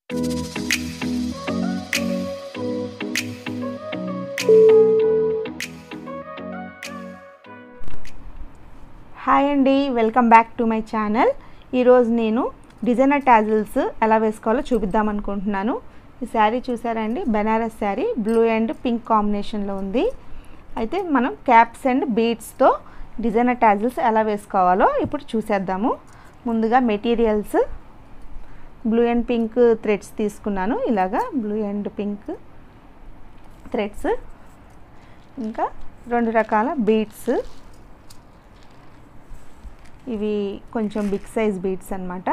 hi అండి welcome back to my channel ఈరోజు నేను డిజైనర్ టాజిల్స్ ఎలా వేసుకోవాలో చూపిద్దాం అనుకుంటున్నాను ఈ శారీ చూసారండి Banaras sari blue and pink కాంబినేషన్లో ఉంది అయితే మనం క్యాప్స్ అండ్ బీడ్స్తో డిజైనర్ టాజిల్స్ ఎలా వేసుకోవాలో ఇప్పుడు చూసేద్దాము ముందుగా materials blue and pink threads తీసుకున్నాను ఇలాగా బ్లూ అండ్ పింక్ థ్రెడ్స్ ఇంకా రెండు రకాల బీడ్స్ ఇవి కొంచెం బిగ్ సైజ్ బీడ్స్ అనమాట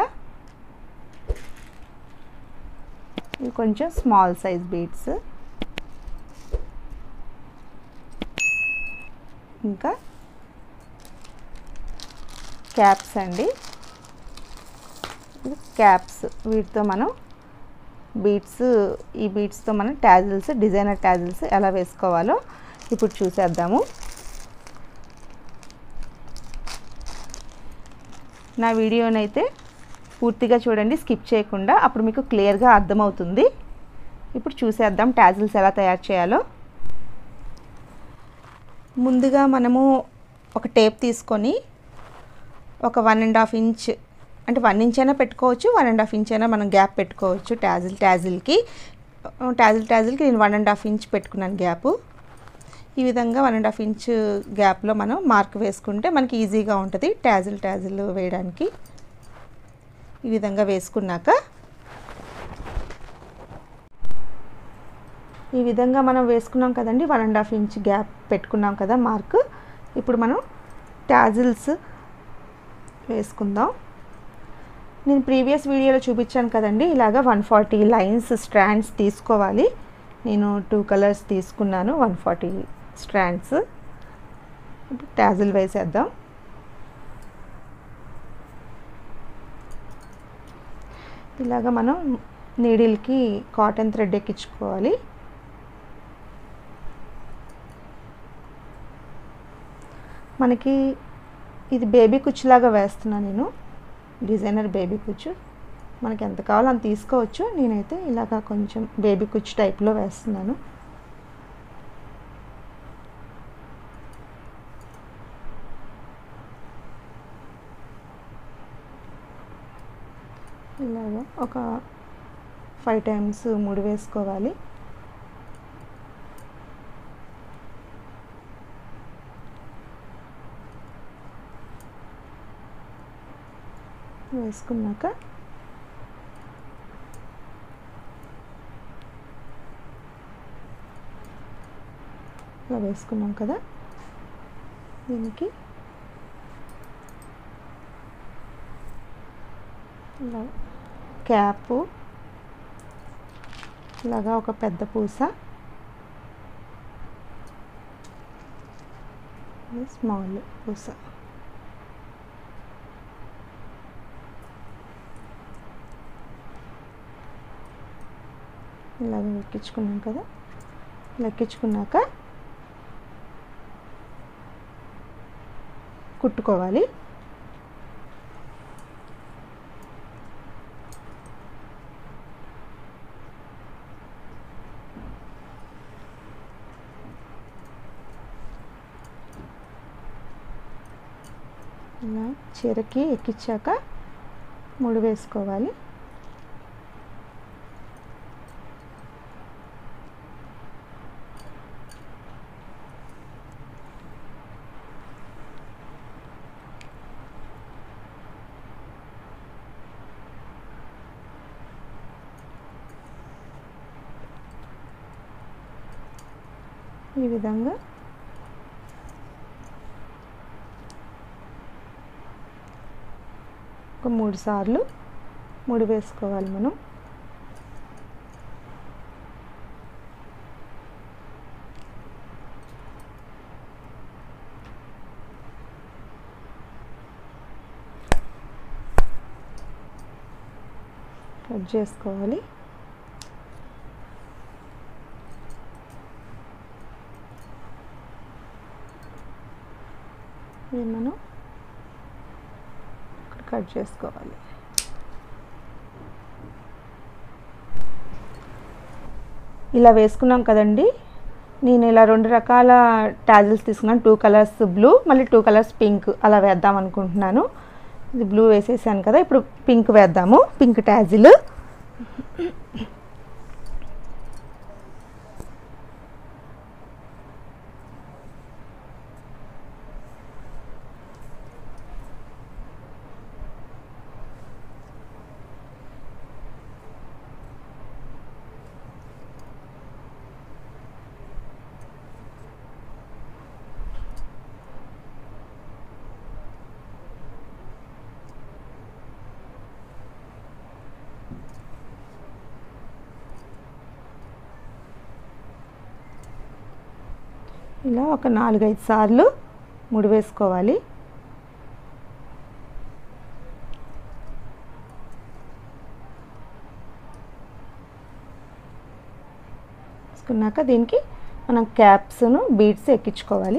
ఇవి కొంచెం స్మాల్ సైజ్ బీడ్స్ ఇంకా క్యాప్స్ అండి క్యాప్స్ వీటితో మనం బీడ్స్ ఈ బీడ్స్తో మనం ట్యాజిల్స్ డిజైనర్ ట్యాజిల్స్ ఎలా వేసుకోవాలో ఇప్పుడు చూసేద్దాము నా వీడియోనైతే పూర్తిగా చూడండి స్కిప్ చేయకుండా అప్పుడు మీకు క్లియర్గా అర్థమవుతుంది ఇప్పుడు చూసేద్దాం ట్యాజిల్స్ ఎలా తయారు చేయాలో ముందుగా మనము ఒక టేప్ తీసుకొని ఒక వన్ అండ్ హాఫ్ ఇంచ్ అంటే వన్ ఇంచ్ అయినా పెట్టుకోవచ్చు వన్ అండ్ హాఫ్ ఇంచ్ అయినా మనం గ్యాప్ పెట్టుకోవచ్చు ట్యాజిల్ ట్యాజిల్కి ట్యాజిల్ ట్యాజిల్కి నేను వన్ అండ్ హాఫ్ ఇంచ్ పెట్టుకున్నాను గ్యాపు ఈ విధంగా వన్ అండ్ హాఫ్ ఇంచ్ గ్యాప్లో మనం మార్క్ వేసుకుంటే మనకి ఈజీగా ఉంటుంది ట్యాజిల్ ట్యాజిల్ వేయడానికి ఈ విధంగా వేసుకున్నాక ఈ విధంగా మనం వేసుకున్నాం కదండి one and half inch gap పెట్టుకున్నాం కదా మార్క్ ఇప్పుడు మనం ట్యాజిల్స్ వేసుకుందాం నేను ప్రీవియస్ వీడియోలో చూపించాను కదండి ఇలాగా వన్ ఫార్టీ లైన్స్ స్ట్రాండ్స్ తీసుకోవాలి నేను టూ కలర్స్ తీసుకున్నాను వన్ ఫార్టీ స్ట్రాండ్స్ ఇప్పుడు ట్యాజిల్ వేసేద్దాం ఇలాగ మనం నీడిల్కి కాటన్ థ్రెడ్ ఎక్కించుకోవాలి మనకి ఇది బేబీ కుచ్చులాగా వేస్తున్నాను నేను డిజైనర్ బేబీ కుచ్చు మనకి ఎంత కావాలో అంత తీసుకోవచ్చు నేనైతే ఇలాగ కొంచెం బేబీ కుచ్చు టైప్లో వేస్తున్నాను ఇలాగ ఒక ఫైవ్ టైమ్స్ ముడి వేసుకోవాలి వేసుకున్నాక ఇలా వేసుకున్నాం కదా దీనికి ఇలా క్యాపు ఇలాగా ఒక పెద్ద పూస స్మాల్ పూస ఇలాగ ఎక్కించుకున్నాం కదా లెక్కించుకున్నాక కుట్టుకోవాలి ఇలా చీరకి ఎక్కించాక ముడి వేసుకోవాలి ఈ విధంగా ఒక మూడు సార్లు ముడి వేసుకోవాలి మనం కట్ చేసుకోవాలి ఇది మనం ఇక్కడ కట్ చేసుకోవాలి ఇలా వేసుకున్నాం కదండి నేను ఇలా రెండు రకాల టాజిల్స్ తీసుకున్నాను టూ కలర్స్ బ్లూ మళ్ళీ టూ కలర్స్ పింక్ అలా వేద్దాం అనుకుంటున్నాను ఇది బ్లూ వేసేసాను కదా ఇప్పుడు పింక్ వేద్దాము పింక్ టాజిల్ ఇలా ఒక నాలుగైదు సార్లు ముడి వేసుకోవాలి వేసుకున్నాక దీనికి మనం క్యాప్స్ను బీడ్స్ ఎక్కించుకోవాలి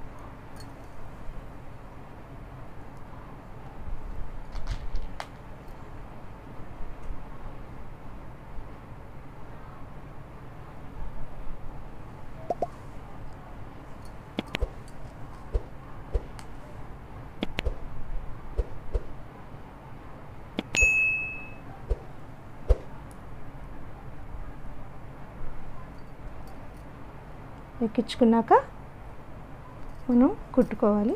ఎక్కించుకున్నాక మనం కుట్టుకోవాలి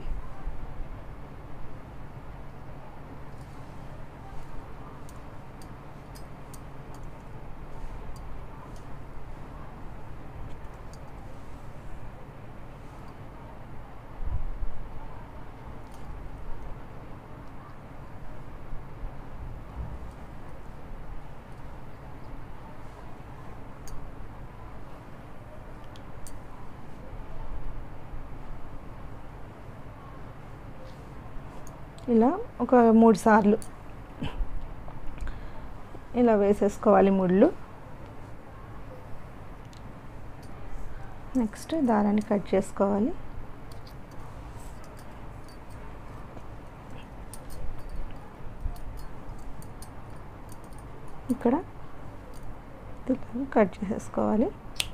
ఇలా ఒక మూడు సార్లు ఇలా వేసేసుకోవాలి ముళ్ళు నెక్స్ట్ దారాన్ని కట్ చేసుకోవాలి ఇక్కడ కట్ చేసేసుకోవాలి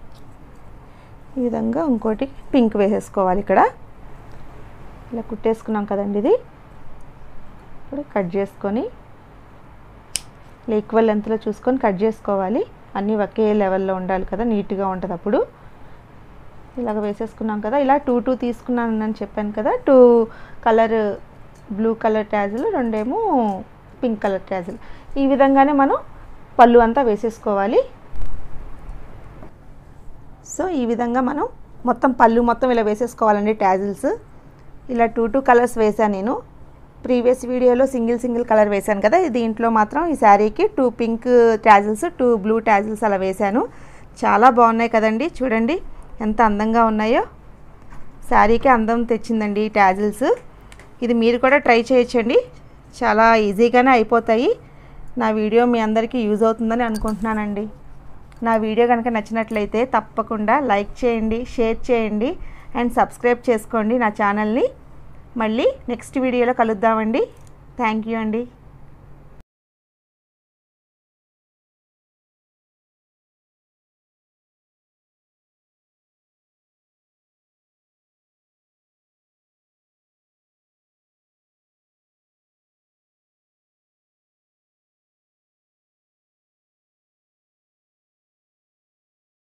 ఈ విధంగా ఇంకోటి పింక్ వేసేసుకోవాలి ఇక్కడ ఇలా కుట్టేసుకున్నాం కదండి ఇది ఇప్పుడు కట్ చేసుకొని ఈక్వల్ లెంత్లో చూసుకొని కట్ చేసుకోవాలి అన్నీ ఒకే లెవెల్లో ఉండాలి కదా నీట్గా ఉంటుంది అప్పుడు ఇలాగ వేసేసుకున్నాం కదా ఇలా టూ టూ తీసుకున్నాను అని చెప్పాను కదా టూ కలర్ బ్లూ కలర్ ట్యాజులు రెండేమో పింక్ కలర్ ట్యాజులు ఈ విధంగానే మనం పళ్ళు అంతా వేసేసుకోవాలి సో ఈ విధంగా మనం మొత్తం పళ్ళు మొత్తం ఇలా వేసేసుకోవాలండి ట్యాజిల్స్ ఇలా టూ టూ కలర్స్ వేసాను నేను ప్రీవియస్ వీడియోలో సింగిల్ సింగిల్ కలర్ వేశాను కదా దీంట్లో మాత్రం ఈ శారీకి two pink tassels two blue tassels అలా వేశాను చాలా బాగున్నాయి కదండి చూడండి ఎంత అందంగా ఉన్నాయో శారీకి అందం తెచ్చిందండి ఈ ట్యాజిల్స్ ఇది మీరు కూడా ట్రై చేయొచ్చండి చాలా ఈజీగానే అయిపోతాయి నా వీడియో మీ అందరికీ యూజ్ అవుతుందని అనుకుంటున్నానండి నా వీడియో కనుక నచ్చినట్లయితే తప్పకుండా లైక్ చేయండి షేర్ చేయండి అండ్ సబ్స్క్రైబ్ చేసుకోండి నా ఛానల్ని మళ్ళీ నెక్స్ట్ వీడియోలో కలుద్దామండి థ్యాంక్ యూ అండి